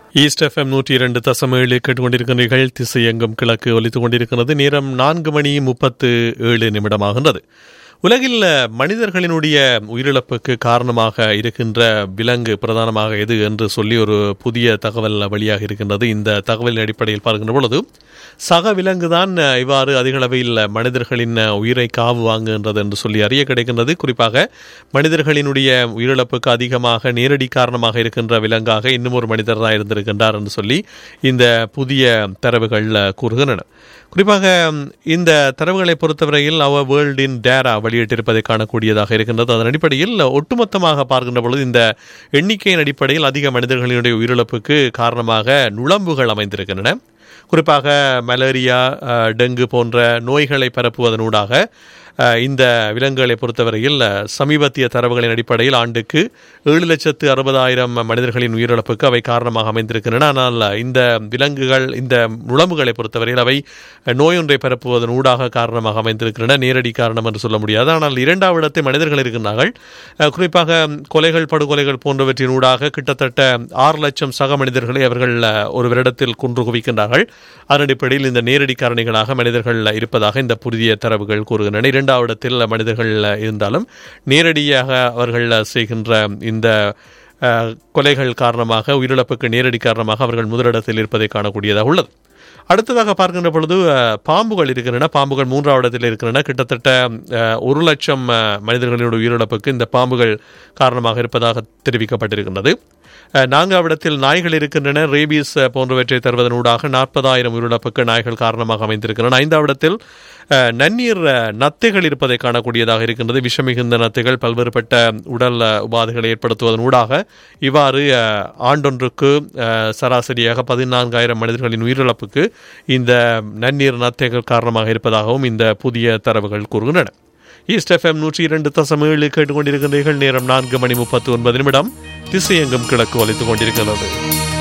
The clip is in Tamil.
ஈஸ்ட் எஃப்எம் நூற்றி இரண்டு தசம் ஏழு கேட்டுக்கொண்டிருக்கிறீர்கள் திசையெங்கும் கிழக்கு ஒலித்துக் கொண்டிருக்கிறது நேரம் நான்கு மணி முப்பத்து ஏழு நிமிடமாகின்றது உலகில் மனிதர்களினுடைய உயிரிழப்புக்கு காரணமாக இருக்கின்ற விலங்கு பிரதானமாக எது என்று சொல்லி ஒரு புதிய தகவல் வெளியாக இருக்கின்றது இந்த தகவலின் அடிப்படையில் பார்க்கின்ற பொழுது சக விலங்கு தான் இவ்வாறு அதிக அளவில் மனிதர்களின் உயிரை காவு வாங்குகின்றது என்று சொல்லி அறிய கிடைக்கின்றது குறிப்பாக மனிதர்களினுடைய உயிரிழப்புக்கு அதிகமாக நேரடி காரணமாக இருக்கின்ற விலங்காக இன்னும் ஒரு மனிதர் தான் இருந்திருக்கின்றார் என்று சொல்லி இந்த புதிய தரவுகள் கூறுகின்றன குறிப்பாக இந்த தரவுகளை பொறுத்தவரையில் அவ வேர்ல்ட் இன் டேரா வெளியிட்டிருப்பதை காணக்கூடியதாக இருக்கின்றது அதன் அடிப்படையில் ஒட்டுமொத்தமாக பார்க்கின்ற பொழுது இந்த எண்ணிக்கையின் அடிப்படையில் அதிக மனிதர்களினுடைய உயிரிழப்புக்கு காரணமாக நுழம்புகள் அமைந்திருக்கின்றன குறிப்பாக மலேரியா டெங்கு போன்ற நோய்களை பரப்புவதனூடாக இந்த விலங்குகளை பொறுத்தவரையில் சமீபத்திய தரவுகளின் அடிப்படையில் ஆண்டுக்கு ஏழு லட்சத்து அறுபதாயிரம் மனிதர்களின் உயிரிழப்புக்கு அவை காரணமாக அமைந்திருக்கின்றன ஆனால் இந்த விலங்குகள் இந்த நுழம்புகளை பொறுத்தவரையில் அவை நோயொன்றை பரப்புவதன் ஊடாக காரணமாக அமைந்திருக்கின்றன நேரடி காரணம் என்று சொல்ல முடியாது ஆனால் இரண்டாவது இடத்தை மனிதர்கள் இருக்கின்றார்கள் குறிப்பாக கொலைகள் படுகொலைகள் போன்றவற்றின் ஊடாக கிட்டத்தட்ட ஆறு லட்சம் சக மனிதர்களை அவர்கள் ஒரு வருடத்தில் கொன்று குவிக்கின்றார்கள் அதன் அடிப்படையில் இந்த நேரடி காரணிகளாக மனிதர்கள் இருப்பதாக இந்த புதிய தரவுகள் கூறுகின்றன இரண்டாவது இடத்தில் மனிதர்கள் இருந்தாலும் நேரடியாக அவர்கள் செய்கின்ற இந்த கொலைகள் காரணமாக உயிரிழப்புக்கு நேரடி காரணமாக அவர்கள் முதலிடத்தில் இருப்பதை காணக்கூடியதாக உள்ளது அடுத்ததாக பார்க்கின்ற பொழுது பாம்புகள் இருக்கின்றன பாம்புகள் மூன்றாவது இடத்தில் இருக்கின்றன கிட்டத்தட்ட ஒரு லட்சம் மனிதர்களுடைய உயிரிழப்புக்கு இந்த பாம்புகள் காரணமாக இருப்பதாக தெரிவிக்கப்பட்டிருக்கின்றது நான்காவிடத்தில் நாய்கள் இருக்கின்றன ரேபீஸ் போன்றவற்றை தருவதனூடாக நாற்பதாயிரம் உயிரிழப்புக்கு நாய்கள் காரணமாக அமைந்திருக்கின்றன ஐந்தாவிடத்தில் நன்னீர் நத்தைகள் இருப்பதை காணக்கூடியதாக இருக்கின்றது விஷமிகுந்த நத்தைகள் பல்வேறுபட்ட உடல் உபாதைகளை ஏற்படுத்துவதன் ஊடாக இவ்வாறு ஆண்டொன்றுக்கு சராசரியாக பதினான்காயிரம் மனிதர்களின் உயிரிழப்புக்கு இந்த நன்னீர் நத்தைகள் காரணமாக இருப்பதாகவும் இந்த புதிய தரவுகள் கூறுகின்றன ஈஸ்ட் எஃப்எம் நூற்றி இரண்டு தசம் ஏழு கேட்டுக்கொண்டிருக்கின்றீர்கள் நேரம் நான்கு மணி முப்பத்தி ஒன்பது நிமிடம் திசையெங்கும் கிழக்கு ஒலித்துக் கொண்டிருக்கிறது